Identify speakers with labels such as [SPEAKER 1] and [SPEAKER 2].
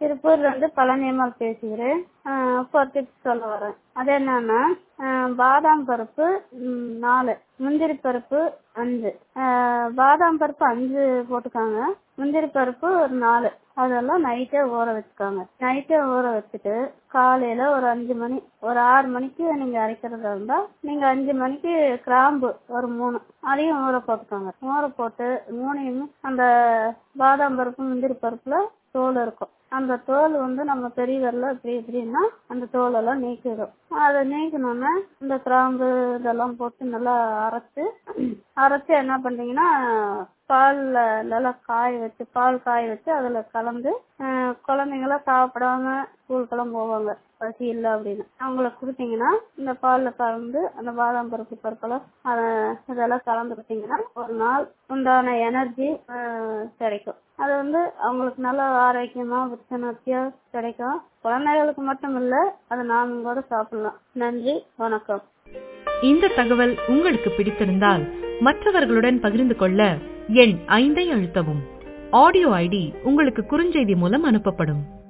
[SPEAKER 1] திருப்பூர்ல இருந்து பழனியம்மாள் பேசுகிறேன் ஆஹ் இப்போ ஒரு டிப்ஸ் சொல்ல வரேன் அது என்னன்னா ஆஹ் பாதாம் பருப்பு ம், நாலு முந்திரி பருப்பு அஞ்சு ஆஹ் பாதாம் பருப்பு அஞ்சு போட்டுக்காங்க முந்திரி பருப்பு ஒரு நாலு அதெல்லாம் நைட்டே ஊற வச்சுக்காங்க நைட்டே ஊற வச்சுட்டு காலையில ஒரு அஞ்சு மணி ஒரு ஆறு மணிக்கு நீங்க அரைக்கிறதா இருந்தா நீங்க அஞ்சு மணிக்கு கிராம்பு ஒரு மூணு அதையும் ஊற போட்டுக்கோங்க ஊற போட்டு மூணையும் அந்த பாதாம் பருப்பு முந்திரி பருப்புல தோல் இருக்கும் அந்த தோல் வந்து நம்ம பெரிய விரல இப்படி இப்படின்னா அந்த தோல் எல்லாம் நீக்கிடும் அதை நீக்கணும்னா இந்த கிராம்பு இதெல்லாம் போட்டு நல்லா அரைச்சு அரைச்சு என்ன பண்றீங்கன்னா பால்ல நல்லா காய வச்சு பால் காய வச்சு அதுல கலந்து ஆஹ் குழந்தைங்களாம் சாப்பிடாம ஸ்கூலுக்கெல்லாம் போவாங்க பசி இல்லை அப்படின்னு அவங்களுக்கு கொடுத்தீங்கன்னா இந்த பால்ல கலந்து அந்த பாதாம் பருப்பு பருப்பெல்லாம் அதை இதெல்லாம் கலந்து கொடுத்தீங்கன்னா ஒரு நாள் உண்டான எனர்ஜி கிடைக்கும் அது வந்து அவங்களுக்கு நல்ல ஆரோக்கியமா புத்துணர்ச்சியா கிடைக்கும் குழந்தைகளுக்கு மட்டும் இல்ல அது நாம கூட சாப்பிடலாம் நன்றி வணக்கம்
[SPEAKER 2] இந்த தகவல் உங்களுக்கு பிடித்திருந்தால் மற்றவர்களுடன் பகிர்ந்து கொள்ள எண் ஐந்தை அழுத்தவும் ஆடியோ ஐடி உங்களுக்கு குறுஞ்செய்தி மூலம் அனுப்பப்படும்